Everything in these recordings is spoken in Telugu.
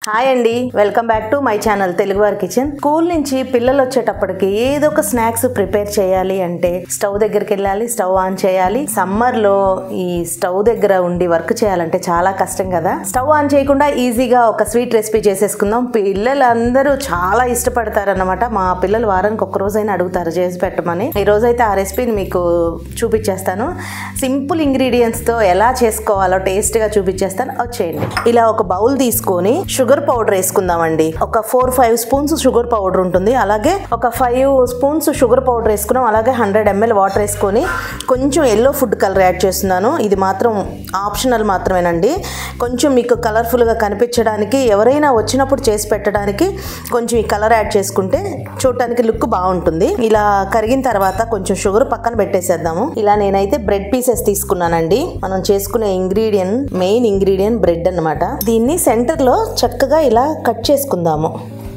హాయ్ అండి welcome back to my channel Telugu వారి కిచెన్ స్కూల్ నుంచి పిల్లలు వచ్చేటప్పటికి ఏదో ఒక స్నాక్స్ ప్రిపేర్ చేయాలి అంటే స్టవ్ దగ్గరికి వెళ్ళాలి స్టవ్ ఆన్ చేయాలి సమ్మర్ లో ఈ స్టవ్ దగ్గర ఉండి వర్క్ చేయాలంటే చాలా కష్టం కదా స్టవ్ ఆన్ చేయకుండా ఈజీగా ఒక స్వీట్ రెసిపీ చేసేసుకుందాం పిల్లలందరూ చాలా ఇష్టపడతారన్నమాట మా పిల్లలు వారానికి ఒక రోజైనా అడుగుతారు చేసి పెట్టమని ఈ రోజైతే ఆ రెసిపీని మీకు చూపించేస్తాను సింపుల్ ఇంగ్రీడియంట్స్ తో ఎలా చేసుకోవాలో టేస్ట్ గా చూపించేస్తాను వచ్చేయండి ఇలా ఒక బౌల్ తీసుకొని షుగర్ పౌడర్ వేసుకుందామండి ఒక four five spoons sugar powder ఉంటుంది అలాగే ఒక ఫైవ్ స్పూన్స్ షుగర్ పౌడర్ వేసుకున్నాం అలాగే హండ్రెడ్ ఎంఎల్ వాటర్ వేసుకొని కొంచెం ఎల్లో ఫుడ్ కలర్ యాడ్ చేస్తున్నాను ఇది మాత్రం ఆప్షనల్ మాత్రమేనండి కొంచెం మీకు కలర్ఫుల్గా కనిపించడానికి ఎవరైనా వచ్చినప్పుడు చేసి పెట్టడానికి కొంచెం ఈ కలర్ యాడ్ చేసుకుంటే చూడటానికి లుక్ బాగుంటుంది ఇలా కరిగిన తర్వాత కొంచెం షుగర్ పక్కన పెట్టేసేద్దాము ఇలా నేనైతే బ్రెడ్ పీసెస్ తీసుకున్నానండి మనం చేసుకునే ఇంగ్రీడియంట్ మెయిన్ ఇంగ్రీడియంట్ బ్రెడ్ అన్నమాట దీన్ని సెంటర్ లో చక్కగా ఇలా కట్ చేసుకుందాము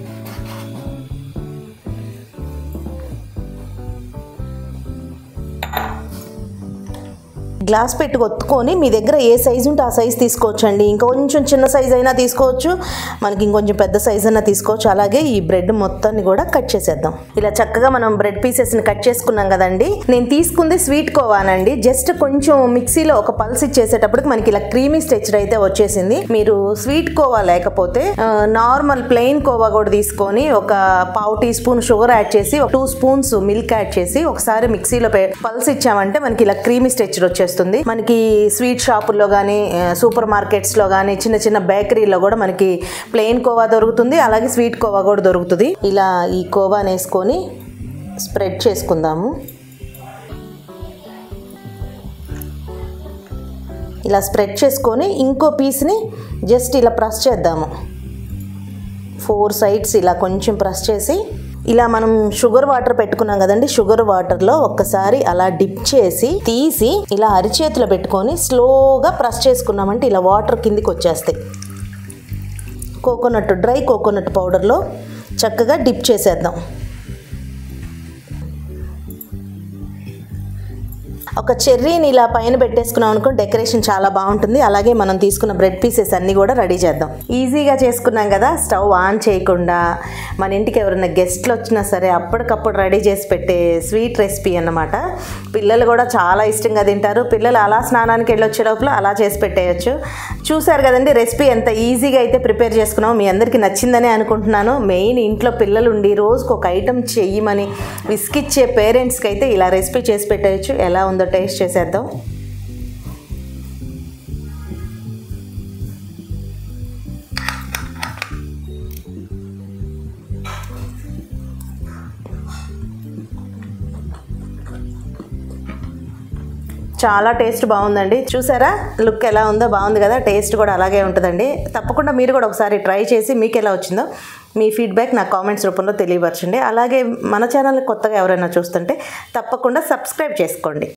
గ్లాస్ పెట్టి ఒత్తుకొని మీ దగ్గర ఏ సైజు ఉంటే ఆ సైజు తీసుకోవచ్చు అండి ఇంకొంచెం చిన్న సైజ్ అయినా తీసుకోవచ్చు మనకి ఇంకొంచెం పెద్ద సైజ్ అయినా తీసుకోవచ్చు అలాగే ఈ బ్రెడ్ మొత్తాన్ని కూడా కట్ చేసేద్దాం ఇలా చక్కగా మనం బ్రెడ్ పీసెస్ని కట్ చేసుకున్నాం కదండి నేను తీసుకుంది స్వీట్ కోవానండి జస్ట్ కొంచెం మిక్సీలో ఒక పల్స్ ఇచ్చేసేటప్పటికి మనకి ఇలా క్రీమీ స్టెచర్ అయితే వచ్చేసింది మీరు స్వీట్ కోవా లేకపోతే నార్మల్ ప్లెయిన్ కోవా కూడా తీసుకొని ఒక పావు టీ స్పూన్ షుగర్ యాడ్ చేసి ఒక టూ స్పూన్స్ మిల్క్ యాడ్ చేసి ఒకసారి మిక్సీలో పల్స్ ఇచ్చామంటే మనకి ఇలా క్రీమీ స్టెచర్ వచ్చేస్తుంది మనకి స్వీట్ షాపుల్లో కానీ సూపర్ మార్కెట్స్లో కానీ చిన్న చిన్న బేకరీలో కూడా మనకి ప్లెయిన్ కోవా దొరుకుతుంది అలాగే స్వీట్ కోవా కూడా దొరుకుతుంది ఇలా ఈ కోవాని వేసుకొని స్ప్రెడ్ చేసుకుందాము ఇలా స్ప్రెడ్ చేసుకొని ఇంకో పీస్ని జస్ట్ ఇలా ప్రెస్ చేద్దాము ఫోర్ సైడ్స్ ఇలా కొంచెం ప్రెస్ చేసి ఇలా మనం షుగర్ వాటర్ పెట్టుకున్నాం కదండి షుగర్ వాటర్లో ఒక్కసారి అలా డిప్ చేసి తీసి ఇలా అరిచేతిలో పెట్టుకొని స్లోగా ప్రెస్ చేసుకున్నామంటే ఇలా వాటర్ కిందికి వచ్చేస్తాయి కోకోనట్ డ్రై కోకోనట్ పౌడర్లో చక్కగా డిప్ చేసేద్దాం ఒక చెర్రీని ఇలా పైన పెట్టేసుకున్నాం అనుకో డెకరేషన్ చాలా బాగుంటుంది అలాగే మనం తీసుకున్న బ్రెడ్ పీసెస్ అన్నీ కూడా రెడీ చేద్దాం ఈజీగా చేసుకున్నాం కదా స్టవ్ ఆన్ చేయకుండా మన ఇంటికి ఎవరైనా గెస్ట్లు వచ్చినా సరే అప్పటికప్పుడు రెడీ చేసి పెట్టే స్వీట్ రెసిపీ అన్నమాట పిల్లలు కూడా చాలా ఇష్టంగా తింటారు పిల్లలు అలా స్నానానికి వెళ్ళొచ్చే లోపల అలా చేసి పెట్టేయచ్చు చూసారు కదండి రెసిపీ ఎంత ఈజీగా అయితే ప్రిపేర్ చేసుకున్నాం మీ అందరికీ నచ్చిందని అనుకుంటున్నాను మెయిన్ ఇంట్లో పిల్లలు ఉండి రోజుకు ఒక ఐటెం చెయ్యమని విసిగిచ్చే పేరెంట్స్కి అయితే ఇలా రెసిపీ చేసి పెట్టేయచ్చు ఎలా ఉందో టేస్ట్ చేసేద్దాం చాలా టేస్ట్ బాగుందండి చూసారా లుక్ ఎలా ఉందో బాగుంది కదా టేస్ట్ కూడా అలాగే ఉంటుందండి తప్పకుండా మీరు కూడా ఒకసారి ట్రై చేసి మీకు ఎలా వచ్చిందో మీ ఫీడ్బ్యాక్ నా కామెంట్స్ రూపంలో తెలియపరచండి అలాగే మన ఛానల్ కొత్తగా ఎవరైనా చూస్తుంటే తప్పకుండా సబ్స్క్రైబ్ చేసుకోండి